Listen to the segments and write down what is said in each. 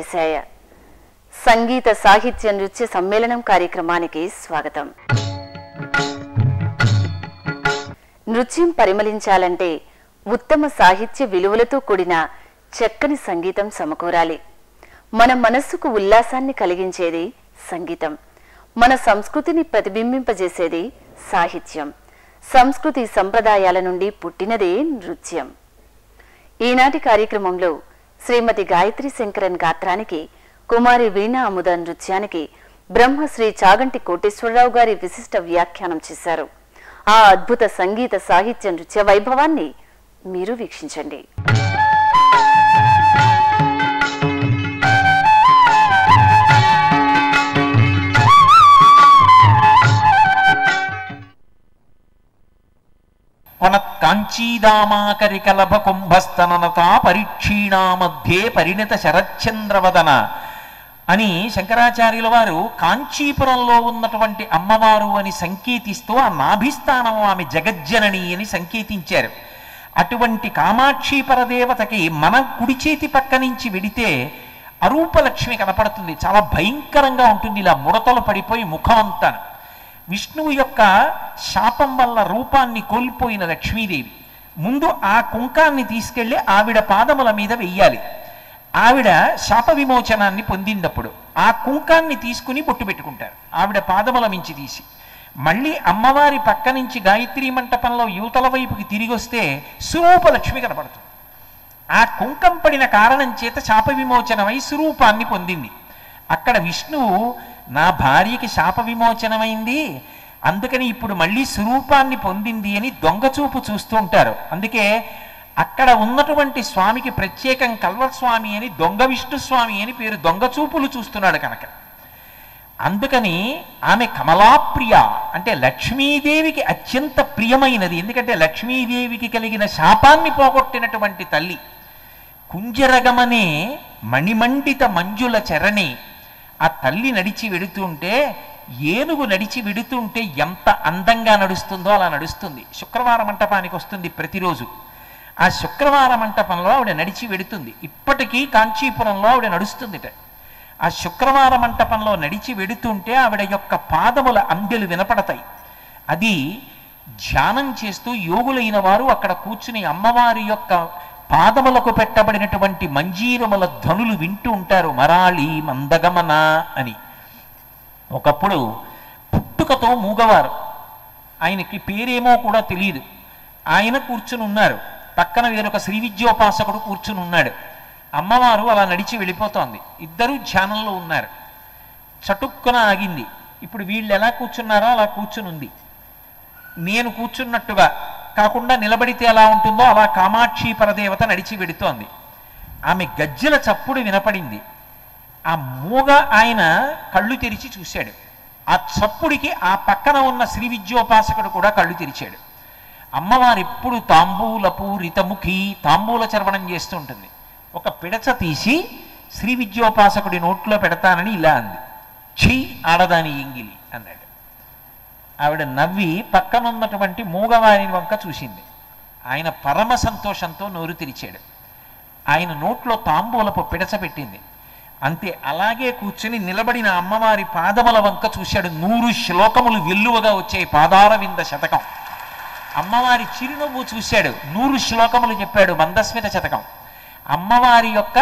పంచదశాయ సంగీత సాహిత్య నృత్య సమ్మేళనం కార్యక్రమానికి స్వాగతం నృత్యం పరిమళించాలంటే ఉత్తమ సాహిత్య విలువలతో కూడిన చక్కని సంగీతం సమకూరాలి మన మనస్సుకు ఉల్లాసాన్ని కలిగించేది సంగీతం మన సంస్కృతిని ప్రతిబింబింపజేసేది సాహిత్యం సంస్కృతి సంప్రదాయాల నుండి పుట్టినదే నృత్యం ఈనాటి కార్యక్రమంలో శ్రీమతి గాయత్రి శంకరన్ గాత్రానికి కుమారి వీణా అముద నృత్యానికి బ్రహ్మశ్రీ చాగంటి కోటేశ్వరరావు గారి విశిష్ట వ్యాఖ్యానం చేశారు ఆ అద్భుత సంగీత సాహిత్య నృత్య వైభవాన్ని మీరు వీక్షించండి కాంచీదామాకరికలభ కుంభస్తననతా పరీక్షీణా మధ్యే పరిణత శరచ్చంద్రవదన అని శంకరాచార్యుల వారు కాంచీపురంలో ఉన్నటువంటి అమ్మవారు అని సంకేతిస్తూ ఆ నాభిస్థానం ఆమె జగజ్జనని అని సంకేతించారు అటువంటి కామాక్షి పరదేవతకి మన కుడి చేతి పక్క నుంచి వెడితే అరూపలక్ష్మి కనపడుతుంది చాలా భయంకరంగా ఉంటుంది ఇలా ముడతలు పడిపోయి ముఖం అంతా విష్ణువు యొక్క శాపం వల్ల రూపాన్ని కోల్పోయిన లక్ష్మీదేవి ముందు ఆ కుంకాన్ని తీసుకెళ్లి ఆవిడ పాదముల మీద వెయ్యాలి ఆవిడ శాప విమోచనాన్ని పొందినప్పుడు ఆ కుంకాన్ని తీసుకుని బొట్టు పెట్టుకుంటారు ఆవిడ పాదముల మించి తీసి మళ్ళీ అమ్మవారి పక్క నుంచి గాయత్రి మంటపంలో యువతల వైపుకి తిరిగి వస్తే స్వరూపలక్ష్మి కనపడుతుంది ఆ కుంకం పడిన కారణం చేత శాప విమోచనమై స్వరూపాన్ని పొందింది అక్కడ విష్ణువు నా భార్యకి శాప విమోచనమైంది అందుకని ఇప్పుడు మళ్ళీ స్వరూపాన్ని పొందింది అని దొంగచూపు చూస్తూ ఉంటారు అందుకే అక్కడ ఉన్నటువంటి స్వామికి ప్రత్యేకం కల్వస్వామి అని దొంగ విష్ణు స్వామి అని పేరు దొంగచూపులు చూస్తున్నాడు కనుక అందుకని ఆమె కమలాప్రియ అంటే లక్ష్మీదేవికి అత్యంత ప్రియమైనది ఎందుకంటే లక్ష్మీదేవికి కలిగిన శాపాన్ని పోగొట్టినటువంటి తల్లి కుంజరగమనే మణిమండిత మంజుల చరణి ఆ తల్లి నడిచి వెడుతుంటే ఏనుగు నడిచి వెడుతుంటే ఎంత అందంగా నడుస్తుందో అలా నడుస్తుంది శుక్రవార మంటపానికి వస్తుంది ప్రతిరోజు ఆ శుక్రవార మంటపంలో ఆవిడ నడిచి వెడుతుంది ఇప్పటికీ కాంచీపురంలో ఆవిడ నడుస్తుందిట ఆ శుక్రవార మంటపంలో నడిచి వెడుతుంటే ఆవిడ యొక్క పాదముల అందెలు వినపడతాయి అది ధ్యానం చేస్తూ యోగులైన వారు అక్కడ కూర్చుని అమ్మవారి యొక్క పాదములకు పెట్టబడినటువంటి మంజీరముల ధ్వనులు వింటూ ఉంటారు మరాళి మందగమన అని ఒకప్పుడు పుట్టుకతో మూగవారు ఆయనకి పేరేమో కూడా తెలియదు ఆయన కూర్చుని ఉన్నారు పక్కన వేరొక శ్రీ విద్యోపాసకుడు కూర్చుని ఉన్నాడు అమ్మవారు అలా నడిచి వెళ్ళిపోతోంది ఇద్దరూ ధ్యానంలో ఉన్నారు చటుక్కున ఆగింది ఇప్పుడు వీళ్ళు ఎలా కూర్చున్నారో అలా కూర్చుని ఉంది నేను కూర్చున్నట్టుగా కాకుండా నిలబడితే ఎలా ఉంటుందో అలా కామాక్షి పరదేవత నడిచి వెడుతోంది ఆమె గజ్జల చప్పుడు వినపడింది ఆ మూగ ఆయన కళ్ళు తెరిచి చూశాడు ఆ చప్పుడికి ఆ పక్కన ఉన్న శ్రీ విద్యోపాసకుడు కూడా కళ్ళు తెరిచాడు అమ్మవారు ఎప్పుడు తాంబూలపు రితముఖి తాంబూల చర్వణం చేస్తూ ఉంటుంది ఒక పిడచ తీసి శ్రీ విద్యోపాసకుడి నోట్లో పెడతానని ఇలా అంది ఛీ ఆడదాని ఎంగిలి అన్నాడు ఆవిడ నవ్వి పక్కనున్నటువంటి మూగవారి వంక చూసింది ఆయన పరమ సంతోషంతో నోరు తెరిచాడు ఆయన నోట్లో తాంబూలపు పిడచ పెట్టింది అంతే అలాగే కూర్చుని నిలబడిన అమ్మవారి పాదముల వంక చూశాడు నూరు శ్లోకములు వెల్లువగా వచ్చాయి పాదార వింద శతకం అమ్మవారి చిరునవ్వు చూశాడు నూరు శ్లోకములు చెప్పాడు మందస్మిత శతకం అమ్మవారి యొక్క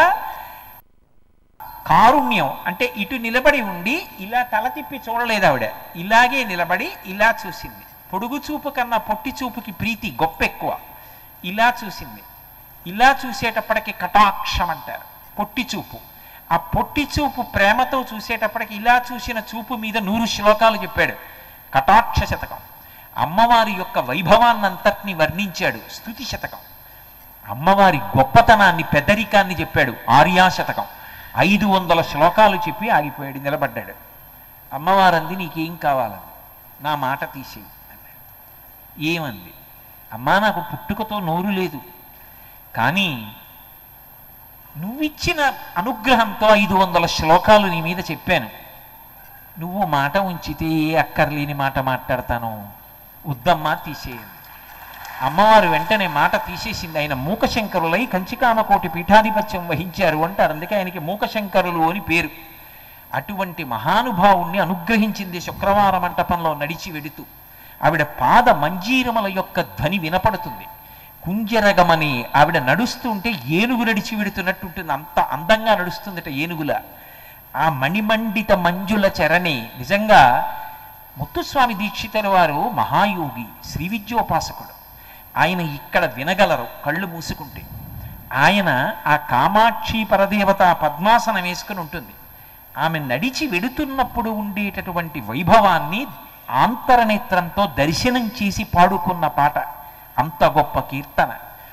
కారుణ్యం అంటే ఇటు నిలబడి ఉండి ఇలా తల తిప్పి చూడలేదు ఆవిడ ఇలాగే నిలబడి ఇలా చూసింది పొడుగు చూపు కన్నా పొట్టి చూపుకి ప్రీతి గొప్ప ఎక్కువ ఇలా చూసింది ఇలా చూసేటప్పటికి కటాక్షం అంటారు పొట్టి చూపు ఆ పొట్టి చూపు ప్రేమతో చూసేటప్పటికి ఇలా చూసిన చూపు మీద నూరు శ్లోకాలు చెప్పాడు కటాక్ష శతకం అమ్మవారి యొక్క వైభవాన్నంతటిని వర్ణించాడు స్థుతి శతకం అమ్మవారి గొప్పతనాన్ని పెద్దరికాన్ని చెప్పాడు ఆర్యా శతకం ఐదు వందల శ్లోకాలు చెప్పి ఆగిపోయాడు నిలబడ్డాడు అమ్మవారంది నీకేం కావాలని నా మాట తీసేయి అన్నాడు ఏమంది అమ్మా నాకు పుట్టుకతో నోరు లేదు కానీ నువ్విచ్చిన అనుగ్రహంతో ఐదు వందల శ్లోకాలు నీ మీద చెప్పాను నువ్వు మాట ఉంచితే ఏ అక్కర్లేని మాట మాట్లాడతాను వద్దమ్మా తీసేయండి అమ్మవారు వెంటనే మాట తీసేసింది ఆయన మూకశంకరులై కంచికామకోటి పీఠాధిపత్యం వహించారు అంటారు అందుకే ఆయనకి మూకశంకరులు అని పేరు అటువంటి మహానుభావుణ్ణి అనుగ్రహించింది శుక్రవార మంటపంలో నడిచి వెడుతూ ఆవిడ పాద మంజీరముల యొక్క ధ్వని వినపడుతుంది కుంజరగమని ఆవిడ నడుస్తుంటే ఏనుగు నడిచి వెడుతున్నట్టు ఉంటుంది అంత అందంగా నడుస్తుందట ఏనుగుల ఆ మణిమండిత మంజుల చరణి నిజంగా ముత్తుస్వామి దీక్షితుల వారు మహాయోగి శ్రీ విద్యోపాసకుడు ఆయన ఇక్కడ వినగలరు కళ్ళు మూసుకుంటే ఆయన ఆ కామాక్షి పరదేవత పద్మాసనం వేసుకుని ఉంటుంది ఆమె నడిచి వెడుతున్నప్పుడు ఉండేటటువంటి వైభవాన్ని ఆంతరనేత్రంతో దర్శనం చేసి పాడుకున్న పాట అంత గొప్ప కీర్తన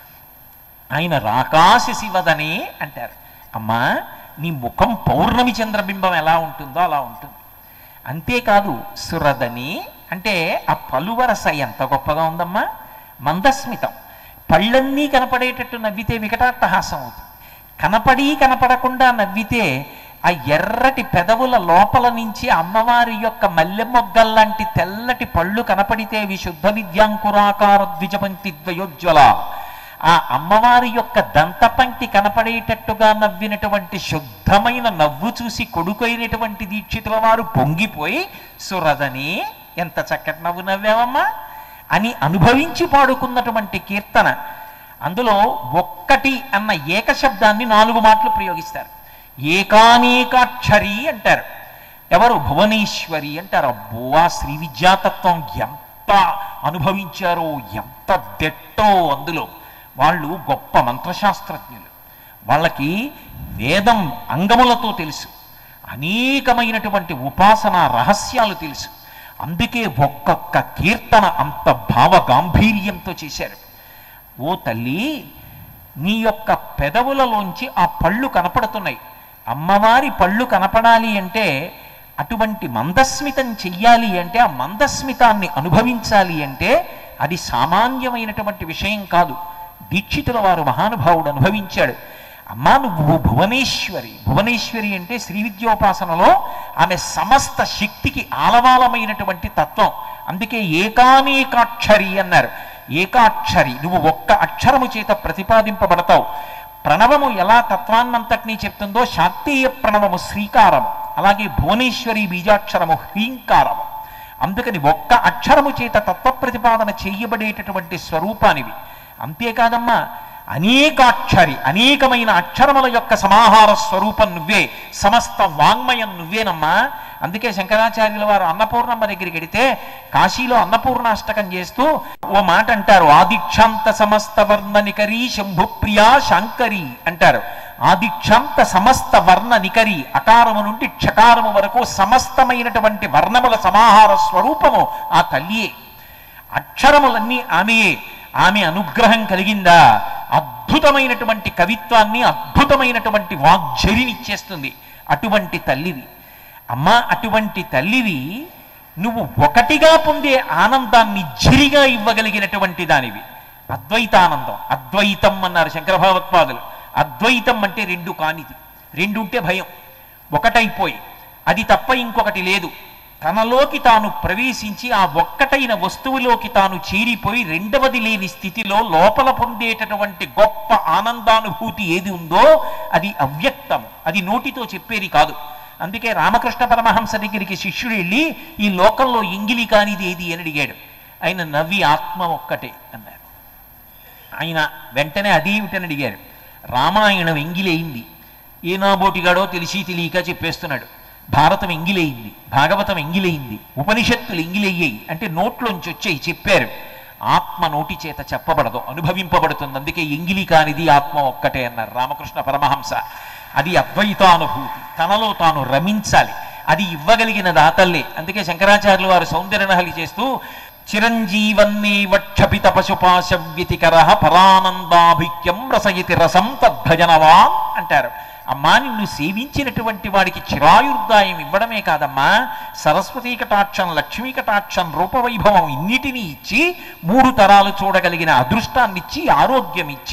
ఆయన రాకాశ శివదనే అంటారు అమ్మా నీ ముఖం పౌర్ణమి చంద్రబింబం ఎలా ఉంటుందో అలా ఉంటుంది అంతేకాదు సురదని అంటే ఆ పలువరస ఎంత గొప్పగా ఉందమ్మా మందస్మితం పళ్ళన్నీ కనపడేటట్టు నవ్వితే వికటాట్టహాసం అవుతుంది కనపడి కనపడకుండా నవ్వితే ఆ ఎర్రటి పెదవుల లోపల నుంచి అమ్మవారి యొక్క మల్లె మొగ్గల్లాంటి తెల్లటి పళ్ళు కనపడితే విశుద్ధ విద్యాంకురాకార ద్విజపంక్తి ద్వయోజ్వల ఆ అమ్మవారి యొక్క దంతపంక్తి కనపడేటట్టుగా నవ్వినటువంటి శుద్ధమైన నవ్వు చూసి కొడుకైనటువంటి దీక్షితుల వారు పొంగిపోయి సురదని ఎంత చక్కటి నవ్వు నవ్వావమ్మా అని అనుభవించి పాడుకున్నటువంటి కీర్తన అందులో ఒక్కటి అన్న ఏకశబ్దాన్ని నాలుగు మాటలు ప్రయోగిస్తారు ఏకానేకాక్షరి అంటారు ఎవరు భువనేశ్వరి అంటారు అబ్బో ఆ శ్రీ విద్యాతత్వం ఎంత అనుభవించారో ఎంత దెట్టో అందులో వాళ్ళు గొప్ప మంత్రశాస్త్రజ్ఞులు వాళ్ళకి వేదం అంగములతో తెలుసు అనేకమైనటువంటి ఉపాసన రహస్యాలు తెలుసు అందుకే ఒక్కొక్క కీర్తన అంత భావ గాంభీర్యంతో చేశారు ఓ తల్లి నీ యొక్క పెదవులలోంచి ఆ పళ్ళు కనపడుతున్నాయి అమ్మవారి పళ్ళు కనపడాలి అంటే అటువంటి మందస్మితం చెయ్యాలి అంటే ఆ మందస్మితాన్ని అనుభవించాలి అంటే అది సామాన్యమైనటువంటి విషయం కాదు దీక్షితుల వారు మహానుభావుడు అనుభవించాడు అమ్మా నువ్వు భువనేశ్వరి భువనేశ్వరి అంటే శ్రీ విద్యోపాసనలో ఆమె సమస్త శక్తికి ఆలవాలమైనటువంటి తత్వం అందుకే ఏకానేకాక్షరి అన్నారు ఏకాక్షరి నువ్వు ఒక్క అక్షరము చేత ప్రతిపాదింపబడతావు ప్రణవము ఎలా తత్వాన్నంతటినీ చెప్తుందో శాక్తీయ ప్రణవము శ్రీకారము అలాగే భువనేశ్వరి బీజాక్షరము హ్రీంకారము అందుకని ఒక్క అక్షరము చేత తత్వ ప్రతిపాదన చేయబడేటటువంటి స్వరూపానివి అంతేకాదమ్మా అనేకాక్షరి అనేకమైన అక్షరముల యొక్క సమాహార స్వరూపం నువ్వే సమస్త వాంగ్మయం నువ్వేనమ్మా అందుకే శంకరాచార్యుల వారు అన్నపూర్ణమ్మ దగ్గరికి వెడితే కాశీలో అన్నపూర్ణాష్టకం చేస్తూ ఓ మాట అంటారు ఆదిక్షాంత సమస్త వర్ణ నికరి శంభుప్రియా శాంకరి అంటారు ఆదిక్షాంత సమస్త వర్ణ నికరి అకారము నుండి క్షకారము వరకు సమస్తమైనటువంటి వర్ణముల సమాహార స్వరూపము ఆ తల్లియే అక్షరములన్నీ ఆమెయే ఆమె అనుగ్రహం కలిగిందా అద్భుతమైనటువంటి కవిత్వాన్ని అద్భుతమైనటువంటి వాగ్జరినిచ్చేస్తుంది అటువంటి తల్లివి అమ్మా అటువంటి తల్లివి నువ్వు ఒకటిగా పొందే ఆనందాన్ని జిరిగా ఇవ్వగలిగినటువంటి దానివి అద్వైతానందం అద్వైతం అన్నారు శంకర భగవత్పాదులు అద్వైతం అంటే రెండు కానిది రెండు ఉంటే భయం ఒకటైపోయి అది తప్ప ఇంకొకటి లేదు తనలోకి తాను ప్రవేశించి ఆ ఒక్కటైన వస్తువులోకి తాను చేరిపోయి రెండవది లేని స్థితిలో లోపల పొందేటటువంటి గొప్ప ఆనందానుభూతి ఏది ఉందో అది అవ్యక్తం అది నోటితో చెప్పేది కాదు అందుకే రామకృష్ణ పరమహంస దగ్గరికి శిష్యుడు వెళ్ళి ఈ లోకంలో ఎంగిలి కానిది ఏది అని అడిగాడు ఆయన నవ్వి ఆత్మ ఒక్కటే అన్నారు ఆయన వెంటనే అదేమిటని అడిగారు రామాయణం ఎంగిలైంది ఏ నాబోటిగాడో తెలిసి తెలియక చెప్పేస్తున్నాడు భారతం ఎంగిలైంది భాగవతం ఎంగిలైంది ఉపనిషత్తులు ఎంగిలయ్యాయి అంటే నోట్లోంచి వచ్చాయి చెప్పారు ఆత్మ నోటి చేత చెప్పబడదు అనుభవింపబడుతుంది అందుకే ఎంగిలి కానిది ఆత్మ ఒక్కటే అన్నారు రామకృష్ణ పరమహంస అది అద్వైతానుభూతి తనలో తాను రమించాలి అది ఇవ్వగలిగిన దాతల్లే అందుకే శంకరాచార్యులు వారు సౌందర్యనహలి చేస్తూ చిరంజీవన్నీ వక్షపిత పశుపాశ వ్యతికర పరానందాభిక్యం రసయతి రసం తద్భజనవాన్ అంటారు అమ్మా నిన్ను సేవించినటువంటి వాడికి చిరాయుర్దాయం ఇవ్వడమే కాదమ్మా సరస్వతీ కటాక్షం లక్ష్మీ కటాక్షం రూపవైభవం ఇన్నిటినీ ఇచ్చి మూడు తరాలు చూడగలిగిన అదృష్టాన్నిచ్చి ఆరోగ్యం ఇచ్చి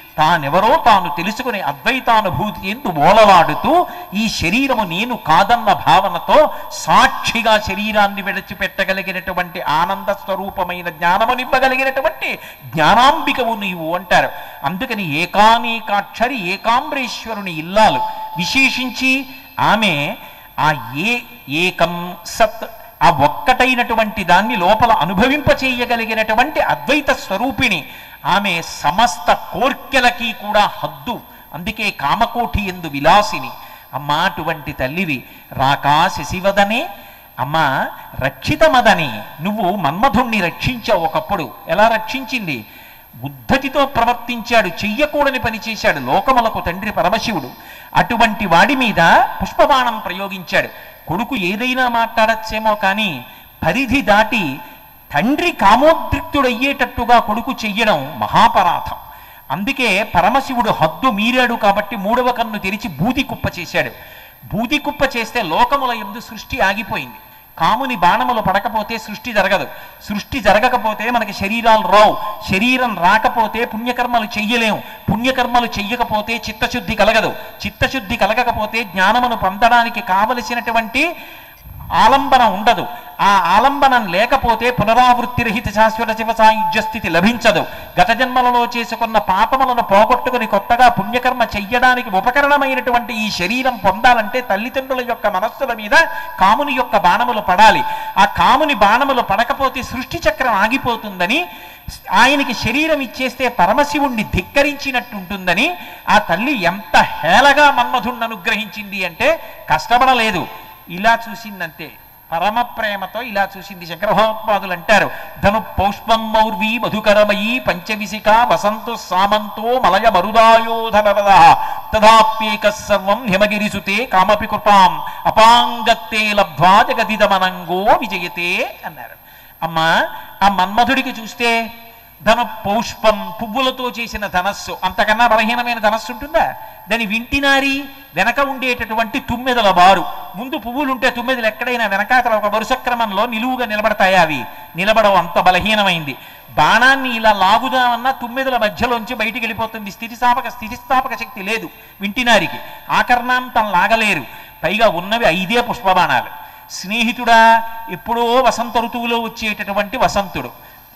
తానెవరో తాను తెలుసుకుని అద్వైతానుభూతి ఎందు ఓలలాడుతూ ఈ శరీరము నేను కాదన్న భావనతో సాక్షిగా శరీరాన్ని విడిచిపెట్టగలిగినటువంటి ఆనంద స్వరూపమైన జ్ఞానము నింపగలిగినటువంటి జ్ఞానాంబికవు నీవు అంటారు అందుకని ఏకానేకాక్షరి ఏకాంబరేశ్వరుని ఇల్లాలు విశేషించి ఆమె ఆ ఏ ఏకం సత్ ఆ ఒక్కటైనటువంటి దాన్ని లోపల అనుభవింపచేయగలిగినటువంటి అద్వైత స్వరూపిణి ఆమె సమస్త కోర్కెలకి కూడా హద్దు అందుకే కామకోఠి ఎందు విలాసిని అమ్మా అటువంటి తల్లివి రాకా శశివదనే అమ్మా రక్షితమదని నువ్వు మన్మధుణ్ణి రక్షించావు ఒకప్పుడు ఎలా రక్షించింది ఉద్ధతితో ప్రవర్తించాడు చెయ్యకూడని పని చేశాడు లోకములకు తండ్రి పరమశివుడు అటువంటి వాడి మీద పుష్పబాణం ప్రయోగించాడు కొడుకు ఏదైనా మాట్లాడచ్చేమో కానీ పరిధి దాటి తండ్రి కామోద్రిక్తుడయ్యేటట్టుగా కొడుకు చెయ్యడం మహాపరాధం అందుకే పరమశివుడు హద్దు మీరాడు కాబట్టి మూడవ కన్ను తెరిచి బూది కుప్ప చేశాడు బూది కుప్ప చేస్తే లోకముల ఎందు సృష్టి ఆగిపోయింది కాముని బాణములు పడకపోతే సృష్టి జరగదు సృష్టి జరగకపోతే మనకి శరీరాలు రావు శరీరం రాకపోతే పుణ్యకర్మలు చెయ్యలేము పుణ్యకర్మలు చెయ్యకపోతే చిత్తశుద్ధి కలగదు చిత్తశుద్ధి కలగకపోతే జ్ఞానమును పొందడానికి కావలసినటువంటి ఆలంబన ఉండదు ఆ ఆలంబనం లేకపోతే పునరావృత్తి రహిత శాశ్వత శివ సాయుధ్య స్థితి లభించదు గత జన్మలలో చేసుకున్న పాపములను పోగొట్టుకుని కొత్తగా పుణ్యకర్మ చెయ్యడానికి ఉపకరణమైనటువంటి ఈ శరీరం పొందాలంటే తల్లిదండ్రుల యొక్క మనస్సుల మీద కాముని యొక్క బాణములు పడాలి ఆ కాముని బాణములు పడకపోతే సృష్టి చక్రం ఆగిపోతుందని ఆయనకి శరీరం ఇచ్చేస్తే పరమశివుణ్ణి ధిక్కరించినట్టుంటుందని ఆ తల్లి ఎంత హేళగా మన్మధుణ్ణి అనుగ్రహించింది అంటే కష్టపడలేదు ఇలా చూసిందంతే పరమ ప్రేమతో ఇలా చూసింది శంకరభగవత్పాదులు అంటారు ధను పౌష్పం మౌర్వి మధుకరమయీ పంచవిశిక వసంతు సామంతో మలయ మరుదాయోధనవద తదాప్యేక సర్వం హిమగిరిసుతే కామపి కృపాం అపాంగత్తే లబ్ధ్వా జగదిదమనంగో విజయతే అన్నారు అమ్మా ఆ మన్మధుడికి చూస్తే ధన పౌష్పం పువ్వులతో చేసిన ధనస్సు అంతకన్నా బలహీనమైన ధనస్సు ఉంటుందా దాని వింటినారి వెనక ఉండేటటువంటి తుమ్మెదల బారు ముందు పువ్వులు ఉంటే తుమ్మెదలు ఎక్కడైనా వెనకాతల ఒక వరుస క్రమంలో నిలువుగా నిలబడతాయా అవి నిలబడవు అంత బలహీనమైంది బాణాన్ని ఇలా లాగుదామన్నా తుమ్మెదల మధ్యలోంచి బయటికి వెళ్ళిపోతుంది స్థితిస్థాపక స్థితిస్థాపక శక్తి లేదు వింటినారికి ఆకర్ణాంతం లాగలేరు పైగా ఉన్నవి ఐదే పుష్పబాణాలు స్నేహితుడా ఎప్పుడో వసంత ఋతువులో వచ్చేటటువంటి వసంతుడు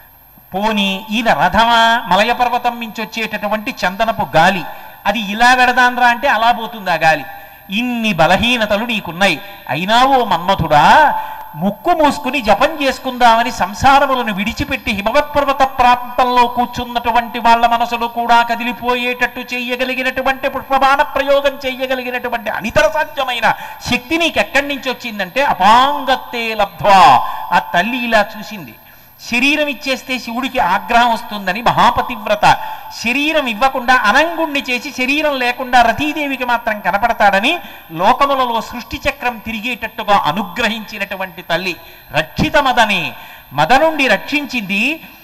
పోని ఈయన రథమా మలయ పర్వతం నుంచి వచ్చేటటువంటి చందనపు గాలి అది ఇలా వెడదాంద్రా అంటే అలా పోతుంది ఆ గాలి ఇన్ని బలహీనతలు నీకున్నాయి అయినా ఓ మన్మథుడా ముక్కు మూసుకుని జపం చేసుకుందామని సంసారములను విడిచిపెట్టి హిమవత్ పర్వత ప్రాంతంలో కూర్చున్నటువంటి వాళ్ళ మనసులు కూడా కదిలిపోయేటట్టు చేయగలిగినటువంటి పుష్పబాణ ప్రయోగం చేయగలిగినటువంటి అనితర సాధ్యమైన శక్తి నీకు ఎక్కడి నుంచి వచ్చిందంటే అపాంగత్తే లబ్ధ్వా ఆ తల్లి ఇలా చూసింది శరీరం ఇచ్చేస్తే శివుడికి ఆగ్రహం వస్తుందని మహాపతివ్రత శరీరం ఇవ్వకుండా అనంగుణ్ణి చేసి శరీరం లేకుండా రతీదేవికి మాత్రం కనపడతాడని లోకములలో సృష్టి చక్రం తిరిగేటట్టుగా అనుగ్రహించినటువంటి తల్లి రక్షితమదని మద నుండి రక్షించింది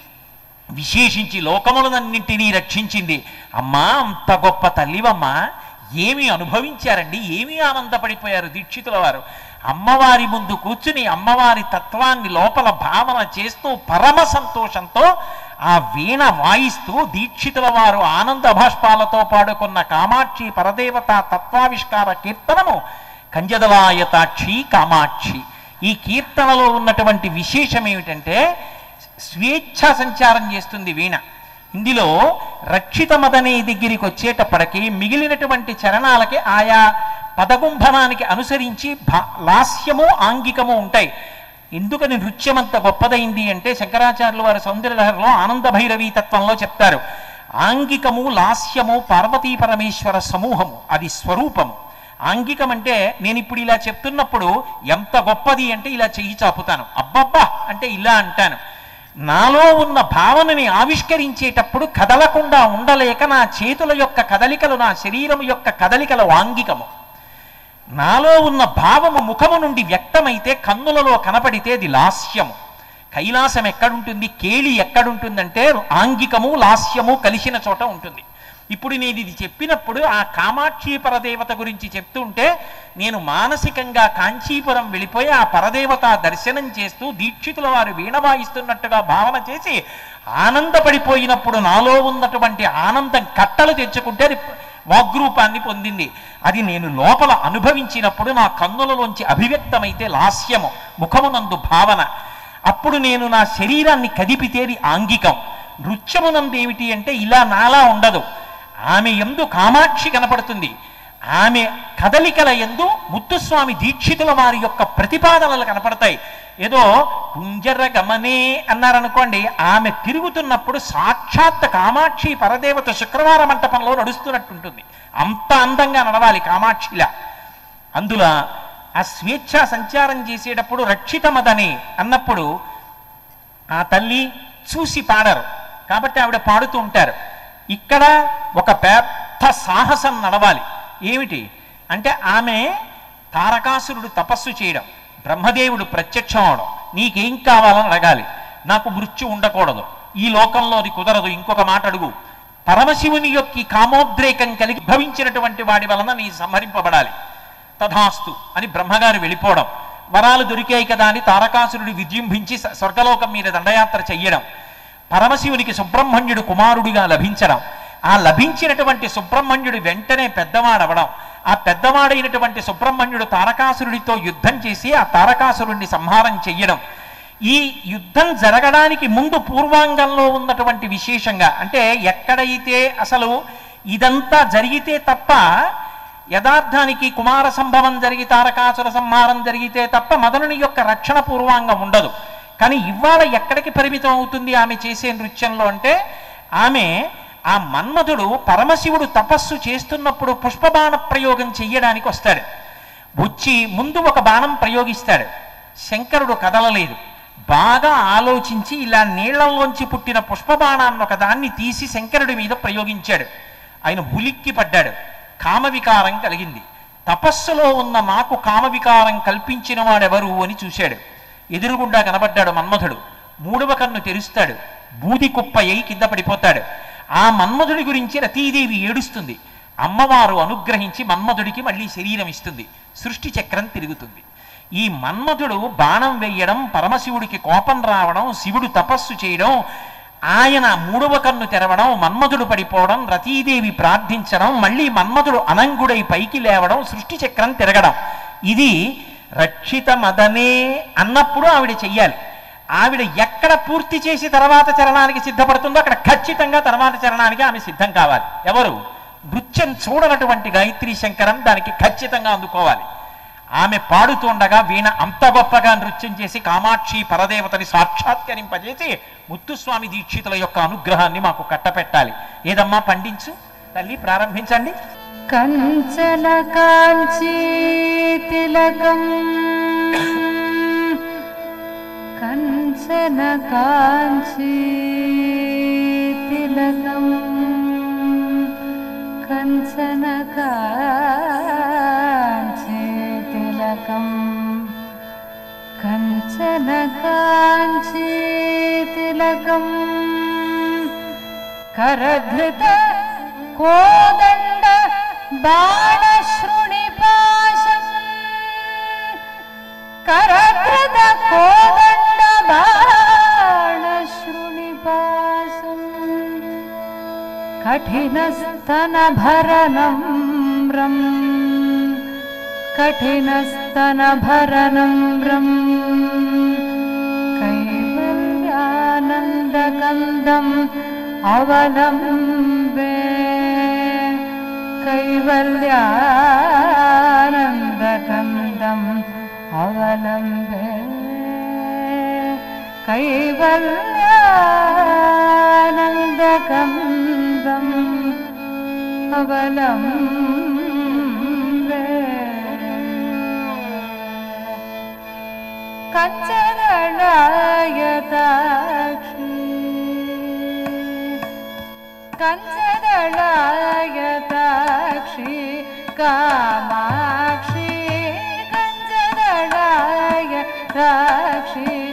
విశేషించి లోకములనన్నింటినీ రక్షించింది అమ్మా అంత గొప్ప తల్లివమ్మా ఏమి అనుభవించారండి ఏమి ఆనందపడిపోయారు దీక్షితుల వారు అమ్మవారి ముందు కూర్చుని అమ్మవారి తత్వాన్ని లోపల భావన చేస్తూ పరమ సంతోషంతో ఆ వీణ వాయిస్తూ దీక్షితుల వారు ఆనంద భాష్పాలతో పాడుకున్న కామాక్షి పరదేవత తత్వావిష్కార కీర్తనము కంజదలాయతాక్షి కామాక్షి ఈ కీర్తనలో ఉన్నటువంటి విశేషం ఏమిటంటే స్వేచ్ఛా సంచారం చేస్తుంది వీణ ఇందులో రక్షితమదనే దగ్గరికి వచ్చేటప్పటికి మిగిలినటువంటి చరణాలకి ఆయా పదగుంభనానికి అనుసరించి భా లాస్యము ఆంగికము ఉంటాయి ఎందుకని నృత్యం అంత గొప్పదైంది అంటే శంకరాచార్యుల వారి సౌందర్యలహరిలో ఆనంద భైరవీ తత్వంలో చెప్తారు ఆంగికము లాస్యము పార్వతీ పరమేశ్వర సమూహము అది స్వరూపము ఆంగికం అంటే నేను ఇప్పుడు ఇలా చెప్తున్నప్పుడు ఎంత గొప్పది అంటే ఇలా చెయ్యి చాపుతాను అబ్బబ్బా అంటే ఇలా అంటాను నాలో ఉన్న భావనని ఆవిష్కరించేటప్పుడు కదలకుండా ఉండలేక నా చేతుల యొక్క కదలికలు నా శరీరం యొక్క కదలికల వాంగికము నాలో ఉన్న భావము ముఖము నుండి వ్యక్తమైతే కన్నులలో కనపడితే అది లాస్యము కైలాసం ఎక్కడుంటుంది కేళి ఎక్కడుంటుందంటే ఆంగికము లాస్యము కలిసిన చోట ఉంటుంది ఇప్పుడు నేను ఇది చెప్పినప్పుడు ఆ కామాక్షి పరదేవత గురించి చెప్తుంటే నేను మానసికంగా కాంచీపురం వెళ్ళిపోయి ఆ పరదేవత దర్శనం చేస్తూ దీక్షితుల వారు వీణ వాయిస్తున్నట్టుగా భావన చేసి ఆనందపడిపోయినప్పుడు నాలో ఉన్నటువంటి ఆనందం కట్టలు తెచ్చుకుంటే అది వాగ్రూపాన్ని పొందింది అది నేను లోపల అనుభవించినప్పుడు నా కన్నులలోంచి అభివ్యక్తమైతే లాస్యము ముఖమునందు భావన అప్పుడు నేను నా శరీరాన్ని కదిపితేది ఆంగికం నృత్యమునందు ఏమిటి అంటే ఇలా నాలా ఉండదు ఆమె ఎందు కామాక్షి కనపడుతుంది ఆమె కదలికల ఎందు ముత్తుస్వామి దీక్షితుల వారి యొక్క ప్రతిపాదనలు కనపడతాయి ఏదో కుంజర గమనే అన్నారనుకోండి ఆమె తిరుగుతున్నప్పుడు సాక్షాత్ కామాక్షి పరదేవత శుక్రవార మంటపంలో నడుస్తున్నట్టుంటుంది అంత అందంగా నడవాలి కామాక్షిలా అందులో ఆ స్వేచ్ఛ సంచారం చేసేటప్పుడు రక్షితమదని అన్నప్పుడు ఆ తల్లి చూసి పాడరు కాబట్టి ఆవిడ పాడుతూ ఉంటారు ఇక్కడ ఒక పెద్ద సాహసం నడవాలి ఏమిటి అంటే ఆమె తారకాసురుడు తపస్సు చేయడం బ్రహ్మదేవుడు ప్రత్యక్షం అవడం నీకేం కావాలని అడగాలి నాకు మృత్యు ఉండకూడదు ఈ లోకంలో అది కుదరదు ఇంకొక మాట అడుగు పరమశివుని యొక్క కామోద్రేకం కలిగి భవించినటువంటి వాడి వలన నీ సంహరింపబడాలి తథాస్తు అని బ్రహ్మగారు వెళ్ళిపోవడం వరాలు దొరికాయి కదా అని తారకాసురుడి విజృంభించి స- స్వర్గలోకం మీద దండయాత్ర చెయ్యడం పరమశివునికి సుబ్రహ్మణ్యుడు కుమారుడిగా లభించడం ఆ లభించినటువంటి సుబ్రహ్మణ్యుడు వెంటనే పెద్దవాడవడం ఆ పెద్దవాడైనటువంటి సుబ్రహ్మణ్యుడు తారకాసురుడితో యుద్ధం చేసి ఆ తారకాసురుడిని సంహారం చెయ్యడం ఈ యుద్ధం జరగడానికి ముందు పూర్వాంగంలో ఉన్నటువంటి విశేషంగా అంటే ఎక్కడైతే అసలు ఇదంతా జరిగితే తప్ప యథార్థానికి కుమార సంభవం జరిగి తారకాసుర సంహారం జరిగితే తప్ప మదనుని యొక్క రక్షణ పూర్వాంగం ఉండదు కానీ ఇవాళ ఎక్కడికి పరిమితం అవుతుంది ఆమె చేసే నృత్యంలో అంటే ఆమె ఆ మన్మధుడు పరమశివుడు తపస్సు చేస్తున్నప్పుడు పుష్పబాణ ప్రయోగం చెయ్యడానికి వస్తాడు వచ్చి ముందు ఒక బాణం ప్రయోగిస్తాడు శంకరుడు కదలలేదు బాగా ఆలోచించి ఇలా నీళ్లలోంచి పుట్టిన పుష్పబాణాన్ని ఒక దాన్ని తీసి శంకరుడి మీద ప్రయోగించాడు ఆయన ఉలిక్కి పడ్డాడు కామవికారం కలిగింది తపస్సులో ఉన్న నాకు కామవికారం కల్పించిన వాడెవరు అని చూశాడు ఎదురుగుండా కనబడ్డాడు మన్మధుడు మూడవ కన్ను తెరుస్తాడు బూది కుప్ప అయి కింద పడిపోతాడు ఆ మన్మధుడి గురించి రతీదేవి ఏడుస్తుంది అమ్మవారు అనుగ్రహించి మన్మధుడికి మళ్ళీ శరీరం ఇస్తుంది సృష్టి చక్రం తిరుగుతుంది ఈ మన్మధుడు బాణం వేయడం పరమశివుడికి కోపం రావడం శివుడు తపస్సు చేయడం ఆయన మూడవ కన్ను తెరవడం మన్మధుడు పడిపోవడం రతీదేవి ప్రార్థించడం మళ్ళీ మన్మధుడు అనంగుడై పైకి లేవడం సృష్టి చక్రం తిరగడం ఇది రక్షిత మదనే అన్నప్పుడు ఆవిడ చెయ్యాలి ఆవిడ ఎక్కడ పూర్తి చేసి తర్వాత చరణానికి సిద్ధపడుతుందో అక్కడ ఖచ్చితంగా తర్వాత చరణానికి ఆమె సిద్ధం కావాలి ఎవరు నృత్యం చూడనటువంటి గాయత్రి శంకరం దానికి ఖచ్చితంగా అందుకోవాలి ఆమె పాడుతుండగా వీణ అంత గొప్పగా నృత్యం చేసి కామాక్షి పరదేవతని సాక్షాత్కరింపజేసి ముత్తుస్వామి దీక్షితుల యొక్క అనుగ్రహాన్ని మాకు కట్టపెట్టాలి ఏదమ్మా పండించు తల్లి ప్రారంభించండి కञ्चन काञ्ची तिलकम् कञ्चन काञ्ची तिलकम् कञ्चन काञ्ची तिलकम् कञ्चन काञ्ची तिलकम् करधृत कोदण्ड बाणशृणिपाशम् करधृत कोदण्ड बाणशृणिपाशम् कठिनस्तनभरणं रम् कठिनस्तनभरणं रम् कैवल्यानन्दकन्दम् अवलम्बे कैवल्यानन्दकन्दम् अवलम्बे कैवल्यानन्दकन्दम् अवलम्बे कञ्चदळायताक्षी कञ्चदळायताक्षी कामाक्षी कञ्चदळायताक्षी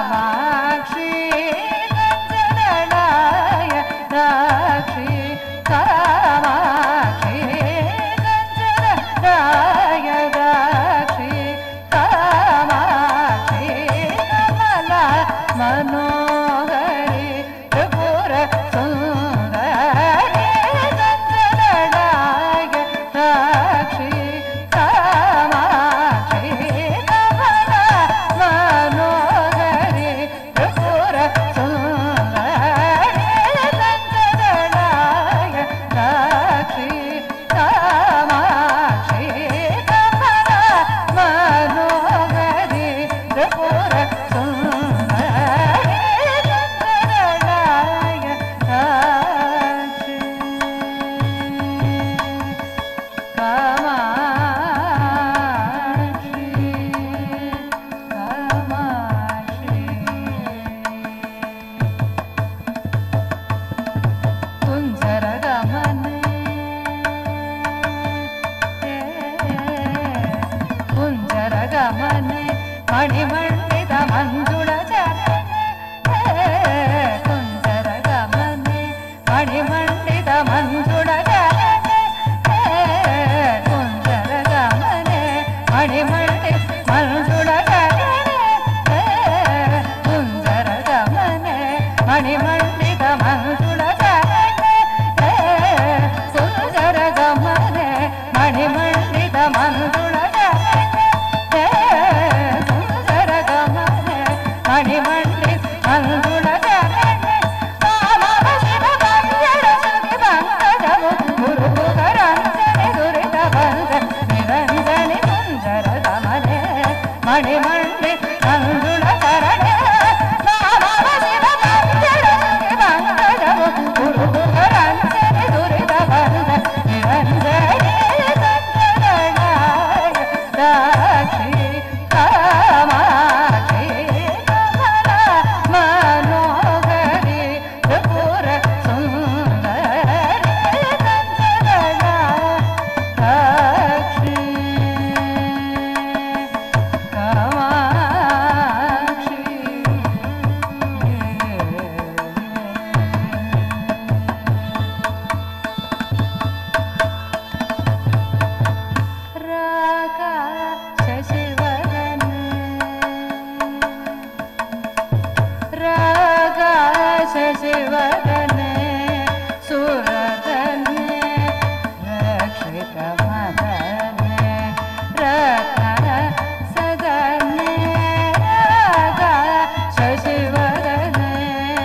कामाक्षी कञ्चदळायताक्षी శివదనే సురదనే రక్షిత మదనే రతన సదనే రాగ శశివదనే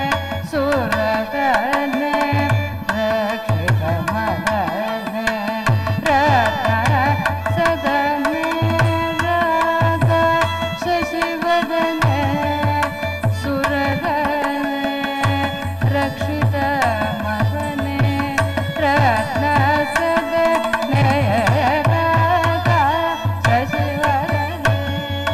సురదనే రక్షిత మదనే రతన సదనే రాగ శశివదనే సురదనే రక్షిత మదనే రత్న సదనే రాగ శశివదనే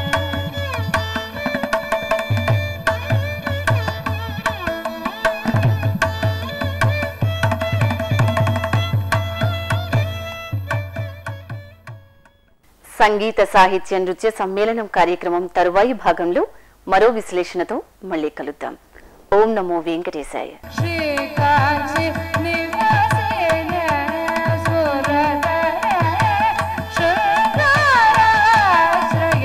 సంగీత సాహిత్య నృత్య సమ్మేళనం కార్యక్రమం తరువాయి భాగంలో మరో విశ్లేషణతో మళ్ళీ కలుద్దాం ఓం నమో వెంకటేశాయ శ్రీకాంచి నివాసేన సురదనే శృంగారాశ్రయ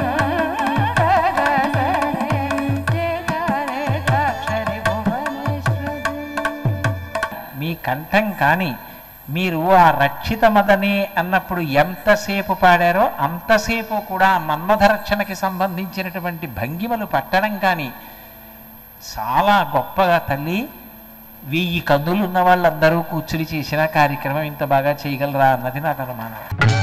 మనోరగసనే చేతనేకాక్షరి భువనేశ్వరి మీ కంఠం కానీ మీరు ఆ రక్షిత మదనే అన్నప్పుడు ఎంతసేపు పాడారో అంతసేపు కూడా ఆ మన్మథ రక్షణకి సంబంధించినటువంటి భంగిమలు పట్టడం కానీ చాలా గొప్పగా తల్లి వెయ్యి కన్నులు ఉన్న వాళ్ళందరూ కూర్చుని చేసిన కార్యక్రమం ఇంత బాగా చేయగలరా అన్నది నాకు అనుమానం